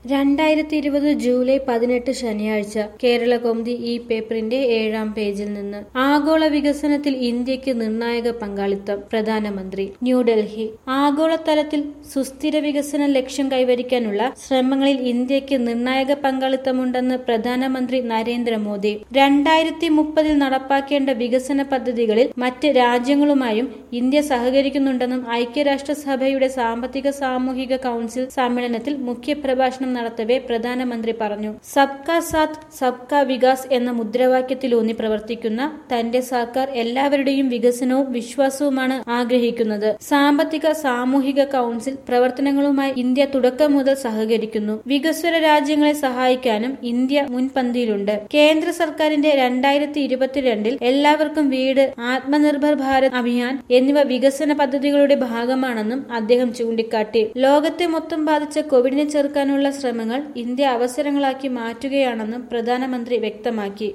രണ്ടായിരത്തി ഇരുപത് ജൂലൈ പതിനെട്ട് ശനിയാഴ്ച കേരള കൗമുദി ഈ പേപ്പറിന്റെ ഏഴാം പേജിൽ നിന്ന് ആഗോള വികസനത്തിൽ ഇന്ത്യക്ക് നിർണായക പങ്കാളിത്തം പ്രധാനമന്ത്രി ന്യൂഡൽഹി ആഗോളതലത്തിൽ സുസ്ഥിര വികസന ലക്ഷ്യം കൈവരിക്കാനുള്ള ശ്രമങ്ങളിൽ ഇന്ത്യക്ക് നിർണായക പങ്കാളിത്തമുണ്ടെന്ന് പ്രധാനമന്ത്രി നരേന്ദ്രമോദി രണ്ടായിരത്തി മുപ്പതിൽ നടപ്പാക്കേണ്ട വികസന പദ്ധതികളിൽ മറ്റ് രാജ്യങ്ങളുമായും ഇന്ത്യ സഹകരിക്കുന്നുണ്ടെന്നും ഐക്യരാഷ്ട്രസഭയുടെ സാമ്പത്തിക സാമൂഹിക കൌൺസിൽ സമ്മേളനത്തിൽ മുഖ്യപ്രഭാഷണം നടത്തവെ പ്രധാനമന്ത്രി പറഞ്ഞു സബ്കാ സാത്ത് സബ്കാ വികാസ് എന്ന മുദ്രാവാക്യത്തിലൂന്നി പ്രവർത്തിക്കുന്ന തന്റെ സർക്കാർ എല്ലാവരുടെയും വികസനവും വിശ്വാസവുമാണ് ആഗ്രഹിക്കുന്നത് സാമ്പത്തിക സാമൂഹിക കൌൺസിൽ പ്രവർത്തനങ്ങളുമായി ഇന്ത്യ തുടക്കം മുതൽ സഹകരിക്കുന്നു വികസ്വര രാജ്യങ്ങളെ സഹായിക്കാനും ഇന്ത്യ മുൻപന്തിയിലുണ്ട് കേന്ദ്ര സർക്കാരിന്റെ രണ്ടായിരത്തി ഇരുപത്തിരണ്ടിൽ എല്ലാവർക്കും വീട് ആത്മനിർഭർ ഭാരത് അഭിയാൻ എന്നിവ വികസന പദ്ധതികളുടെ ഭാഗമാണെന്നും അദ്ദേഹം ചൂണ്ടിക്കാട്ടി ലോകത്തെ മൊത്തം ബാധിച്ച കോവിഡിനെ ചെറുക്കാനുള്ള ശ്രമങ്ങൾ ഇന്ത്യ അവസരങ്ങളാക്കി മാറ്റുകയാണെന്നും പ്രധാനമന്ത്രി വ്യക്തമാക്കി